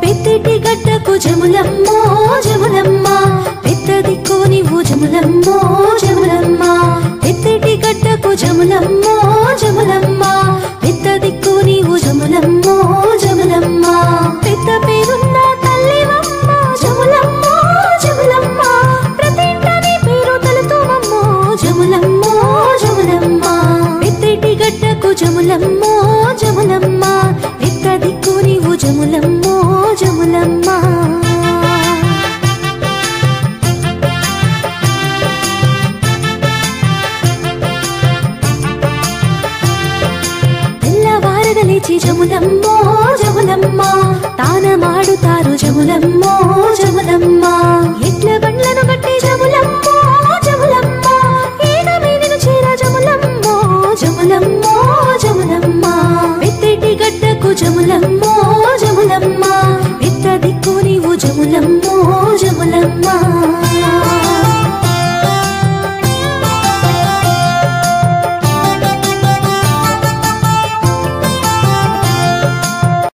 పెద్దటి గడ్డకు జములమ్మో జములమ్మ పెద్ద దిక్కు నీవు జములమ్మో జములమ్మ పెద్దటి గడ్డకు జములమ్మో జములమ్మ పెద్ద దిక్కు నీవు జములమ్మో జములమ్మ పెద్ద పేరున్న తల్లివమ్మ జములమ్మో జములమ్మ ప్రతి ఇంట నీ పేరు తలుతోమమ్మో జములమ్మో జములమ్మ పెద్దటి గడ్డకు జములమ్మో జములమ్మ పెద్ద దిక్కు నీవు జములమ్మో జములమ్మ తెల్లవారద లేచి జములమ్మో జములమ్మ తానమాడుతారు జములమ్మో జములమ్మ ఎట్ల బండ్లను కట్టి జములమ్మో జములమ్మ ఈగ మీదను చేర జములమ్మో జములమ్మో జములమ్మ పెద్దటి గడ్డకు జములమ్మో జములమ్మ పెద్ద దిక్కు నీవు జములమ్మో జములమ్మ